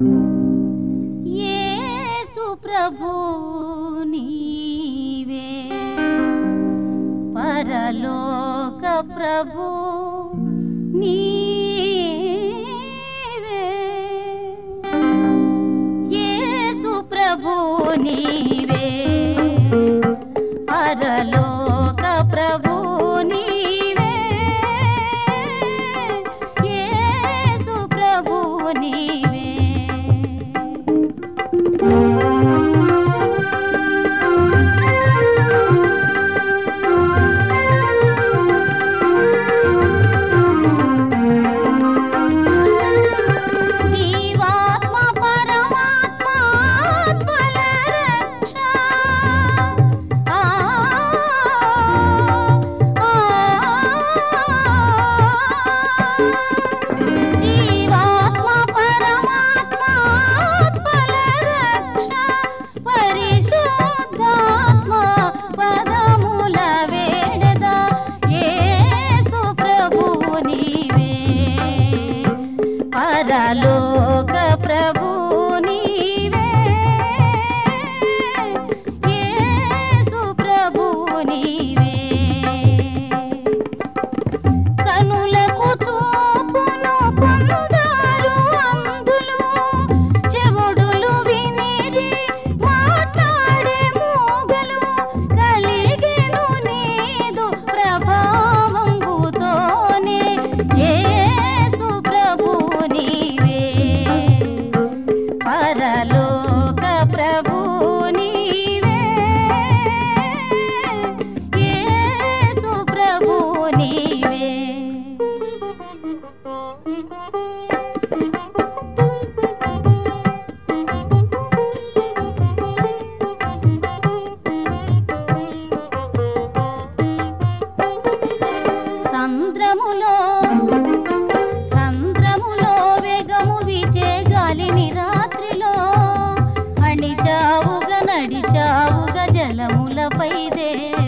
యేసు ప్రభు నీవే పరలోక ప్రభు నీవే యేసు ప్రభు నీవే పరలోక ప్రభు నీవే యేసు ప్రభు నీవే జీవాత్మ పరమాత్మ ఆత్మల రక్ష ఆ జీవాత్మ పరమాత్మ ఆత్మల రక్ష పరిశుద్ధాత్మ పదముల వేడద యేసు ప్రభు నీవే పరలోక ప్రభు నీవే యేసు ప్రభు నీవే కనులకు చూపును పొందారు అందులు చెవుడులు వినిరి మాట్లాడే మూగలు కలిగెను నీదు ప్రభావంబుతోనే యేసు ప్రభు నీవే పరలోక ప్రభు నీవే యేసు ప్రభు నీవే సంద్రములో సంద్రములో వేగము వీచే గాలిని రాత్రిలో అణిచావుగా నడిచావుగా జలములపై దే